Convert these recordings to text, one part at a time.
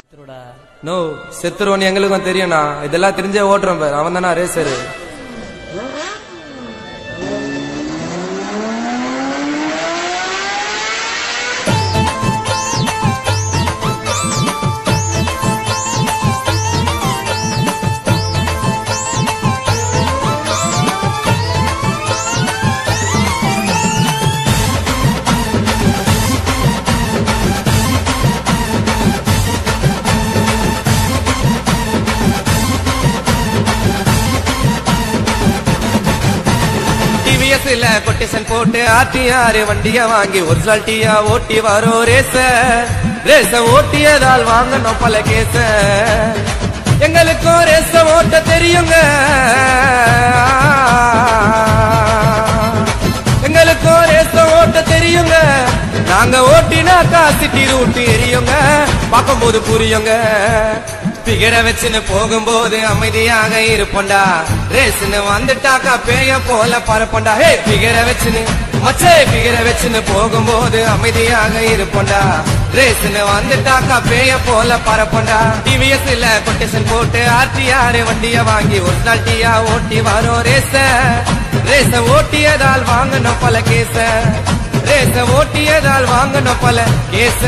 no செத்துருவோன்னு எங்களுக்கும் தெரியும்ண்ணா இதெல்லாம் தெரிஞ்சே ஓட்டுறோம் பாரு அவன் தானே ரேசரு டிவிஎஸ்ல கொட்டேஷன் போட்டு ஆர்டிஆர் வண்டிய வாங்கி ஒரிஜினல் டீயா ஓட்டி வரோம் ரேச ரேச ஓட்டியதால் வாங்கணும் பல கேச எங்களுக்கும் ரேச ஓட்ட தெரியுங்க எங்களுக்கும் ரேச ஓட்ட தெரியுங்க நாங்க ஓட்டினாக்கா சிட்டி ரூட்டு எரியுங்க பார்க்கும்போது புரியுங்க பிகர வச்சுன்னு போகும்போது அமைதியாக இருப்போண்டா ரேஸ்னு வந்துட்டாக்கா பேய போல பரப்பண்டா ஹே பிகர வச்சுன்னு மச்சே பிகர வச்சுன்னு போகும்போது அமைதியாக இருப்போண்டா ரேஸ்னு வந்துட்டாக்கா பேய போல பரப்பண்டா டிவிஎஸ் இல்ல கொட்டேஷன் போட்டு ஆர்டிஆர் வண்டிய வாங்கி ஒரு நாள் டீயா ஓட்டி வரோம் ரேச ரேச ஓட்டியதால் வாங்கணும் பல கேச ரேச ஓட்டியதால் வாங்கணும் பல கேச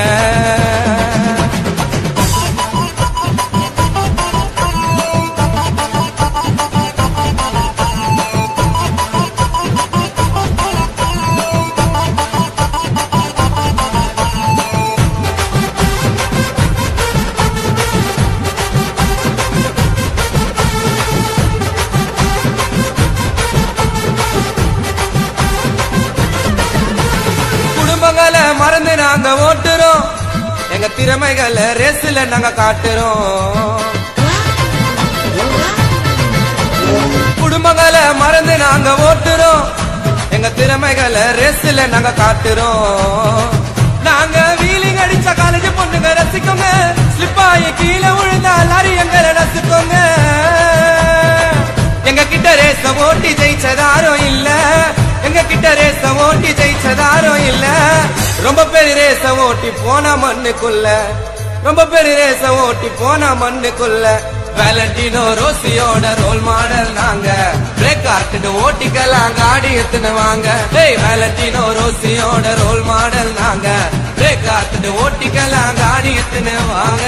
குடும்பங்களை மறந்து நாங்க ஓட்டுறோம் எங்க திறமைகளை ரேஸ்ல நாங்க காட்டுறோம் குடும்பங்களை மறந்து நாங்க ஓட்டுறோம் எங்க திறமைகளை ரேஸ்ல நாங்க காட்டுறோம் நாங்க வீலிங் அடிச்ச காலேஜ் பொண்ணுங்க ரசிக்கோங்க ஸ்லிப் ஆகி கீழே விழுந்தா லாரி எங்களை ரசிக்கோங்க எங்க கிட்ட ரேச ஓட்டி ஜெயிச்சதாரும் இல்ல எங்க கிட்ட ரேச ஓட்டி ஜெயிச்சதாரும் இல்ல ரொம்ப பேர் ரேச ஓட்டி போன மண்ணுக்குள்ள ரொம்ப பேர் ரேச ஓட்டி போன மண்ணுக்குள்ள வேலண்டினோ ரோசியோட ரோல் மாடல் நாங்க பிரேக் ஆர்ட்டு ஓட்டிக்கலாம் காடி எத்துன வாங்க டேய் வேலண்டினோ ரோசியோட ரோல் மாடல் நாங்க பிரேக் ஆர்ட்டு ஓட்டிக்கலாம் காடி எத்துன வாங்க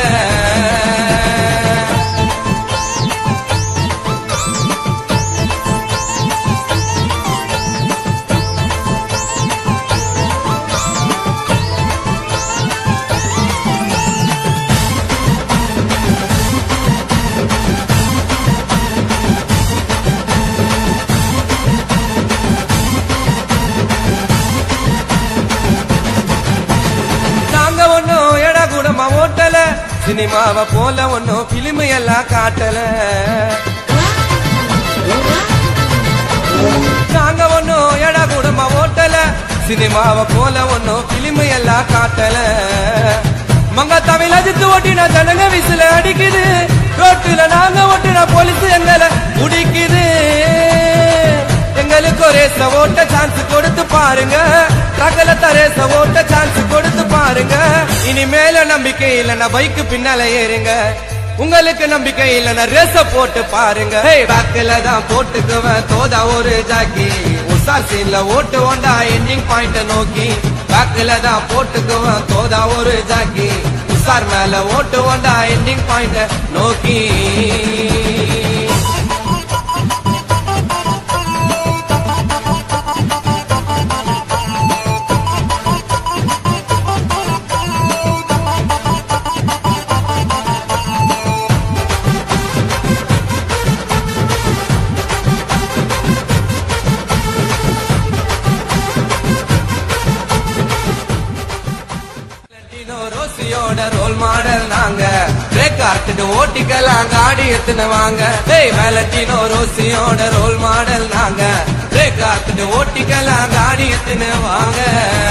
நாங்க ஒன்னும் எட கூடமா ஓட்டல சினிமாவை போல ஒன்னும் பிலிமு எல்லாம் காட்டல நாங்க ஒன்னும் எட கூடமா ஓட்டல சினிமாவை போல ஒன்னும் பிலிமு எல்லாம் காட்டல மங்க தமிழ் அஜித்து ஓட்டின ஜனங்க விசில அடிக்குது ரோட்டுல நாங்க ஓட்டின போலீஸ் எங்களை முடிக்குது எங்களுக்கு ரேச ஓட்ட சான்ஸ் கொடுத்து பாருங்க ரகலத்த ரேச ஓட்ட சான்ஸ் கொடுத்து பாருங்க இனிமேல நம்பிக்கை இல்லைன்னா பைக்கு பின்னால ஏறுங்க உங்களுக்கு நம்பிக்கை இல்லைன்னா ரேச போட்டு பாருங்க பேக்கில தான் போட்டுக்குவேன் தோதா ஒரு ஜாக்கி உசார் சீன்ல ஓட்டு ஓண்டா எண்டிங் பாயிண்ட நோக்கி பேக்கில தான் போட்டுக்குவேன் தோதா ஒரு ஜாக்கி உசார் மேல ஓட்டு ஓண்டா எண்டிங் பாயிண்ட நோக்கி வேலண்டினோ ரோசியோட ரோல் மாடல் நாங்க பிரேக் ஆர்ட்டு ஓட்டிக்கலாம் காடி எத்துன வாங்க டேய் வேலண்டினோ ரோசியோட ரோல் மாடல் நாங்க பிரேக் ஆர்ட்டு ஓட்டிக்கலாம் காடி எத்துன வாங்க